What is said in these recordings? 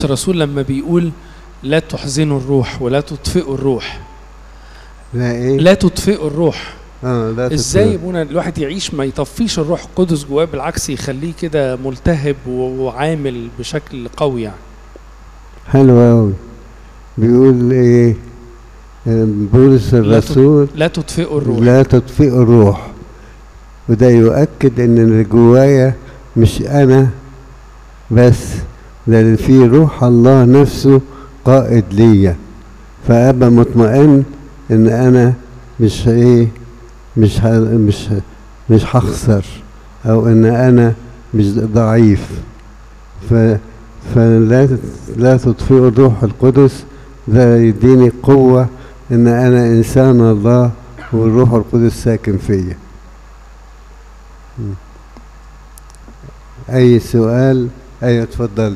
الرسول لما بيقول لا تحزنوا الروح ولا تطفئوا الروح لا ايه لا تطفئوا الروح اه لا ازاي تطفئ. يبونا الواحد يعيش ما يطفيش الروح القدس جواه بالعكس يخليه كده ملتهب و- وعامل بشكل قوي يعني حلو قوي بيقول ايه آه، بولس الرسول لا تطفئوا الروح لا تطفئ الروح وده يؤكد ان اللي جوايا مش انا بس ده في روح الله نفسه قائد ليا فابقى مطمئن ان انا مش ايه مش ه... مش مش هخسر او ان انا مش ضعيف ف فلا لا تطفئوا الروح القدس ده يديني قوة ان انا انسان الله والروح القدس ساكن فيا م. اي سؤال ايوه اتفضلي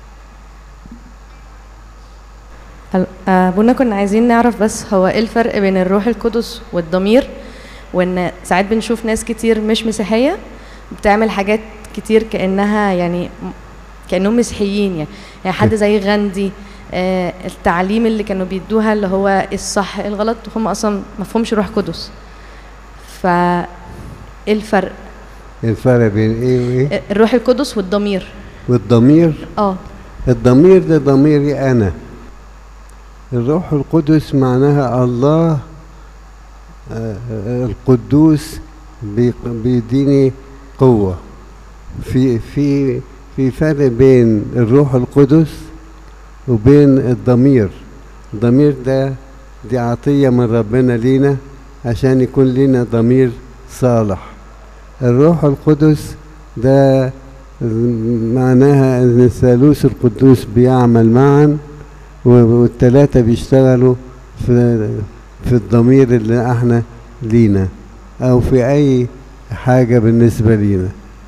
هل- آه، ابونا كنا عايزين نعرف بس هو ايه الفرق بين الروح القدس والضمير وان ساعات بنشوف ناس كتير مش مسيحيه بتعمل حاجات كتير كانها يعني م- كانهم مسيحيين يعني يعني حد زي غاندي آه، التعليم اللي كانوا بيدوها اللي هو إيه الصح إيه الغلط هم اصلا مفهومش روح قدس ف ايه الفرق الفرق بين ايه وايه آه، الروح القدس والضمير والضمير اه الضمير ده ضميري انا الروح القدس معناها الله آه، آه، القدوس بي- بيديني قوة في في في فرق بين الروح القدس وبين الضمير الضمير ده دي عطية من ربنا لينا عشان يكون لينا ضمير صالح الروح القدس ده معناها ان الثالوث القدوس بيعمل معا والثلاثة بيشتغلوا في في الضمير اللي احنا لينا او في اي حاجة بالنسبة لينا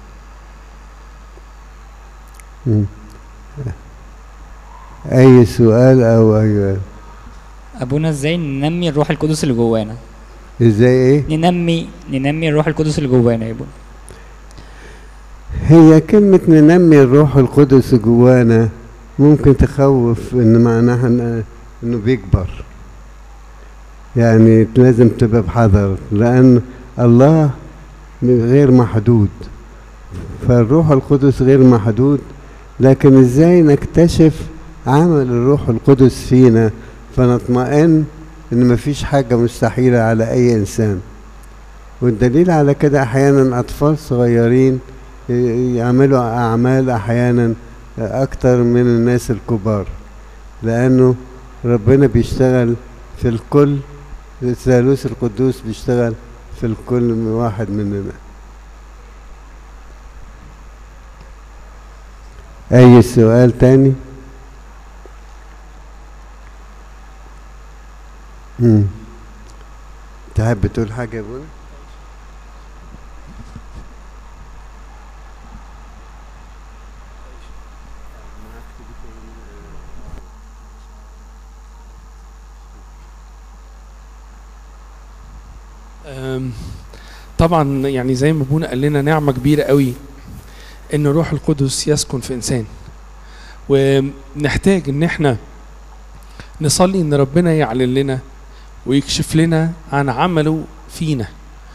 مم. اي سؤال او اي ابونا ازاي ننمي الروح القدس اللي جوانا ازاي ايه ننمي ننمي الروح القدس اللي جوانا يا ابونا هي كلمة ننمي الروح القدس جوانا ممكن تخوف ان معناها إن- انه بيكبر يعني لازم تبقى بحذر لان الله غير محدود فالروح القدس غير محدود لكن ازاي نكتشف عمل الروح القدس فينا فنطمئن ان مفيش حاجة مستحيلة على اي انسان والدليل على كده احيانا اطفال صغيرين ي- يعملوا اعمال احيانا اكتر من الناس الكبار لانه ربنا بيشتغل في الكل الثالوث القدوس بيشتغل في الكل واحد مننا اي سؤال تاني مم. تحب تقول حاجة يا ابونا أم، طبعا يعني زي ما ابونا قال لنا نعمه كبيره قوي ان الروح القدس يسكن في انسان ونحتاج ان احنا نصلي ان ربنا يعلن لنا ويكشف لنا عن عمله فينا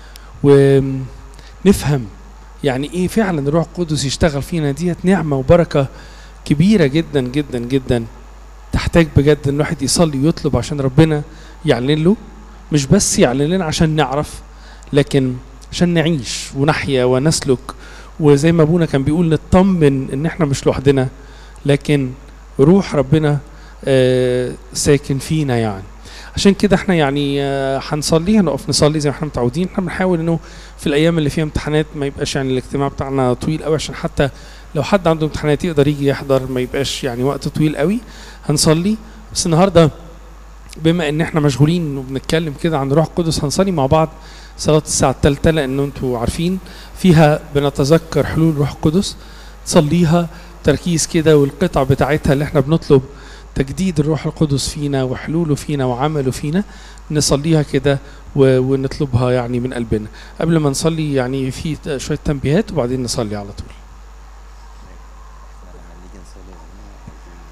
ونفهم يعني ايه فعلا الروح القدس يشتغل فينا ديت نعمه وبركه كبيره جدا جدا جدا تحتاج بجد ان الواحد يصلي ويطلب عشان ربنا يعلن له مش بس يعلن لنا عشان نعرف لكن عشان نعيش ونحيا ونسلك وزي ما ابونا كان بيقول نطمن ان احنا مش لوحدنا لكن روح ربنا آه، ساكن فينا يعني عشان كده احنا يعني آه، هنصلي هنقف نصلي زي ما احنا متعودين احنا بنحاول انه في الايام اللي فيها امتحانات ما يبقاش يعني الاجتماع بتاعنا طويل قوي عشان حتى لو حد عنده امتحانات يقدر يجي يحضر ما يبقاش يعني وقت طويل قوي هنصلي بس النهارده بما ان احنا مشغولين وبنتكلم كده عن روح القدس هنصلي مع بعض صلاة الساعة الثالثة لأنه أنتوا عارفين فيها بنتذكر حلول روح القدس تصليها تركيز كده والقطع بتاعتها اللي احنا بنطلب تجديد الروح القدس فينا وحلوله فينا وعمله فينا نصليها كده و- ونطلبها يعني من قلبنا قبل ما نصلي يعني في شوية تنبيهات وبعدين نصلي على طول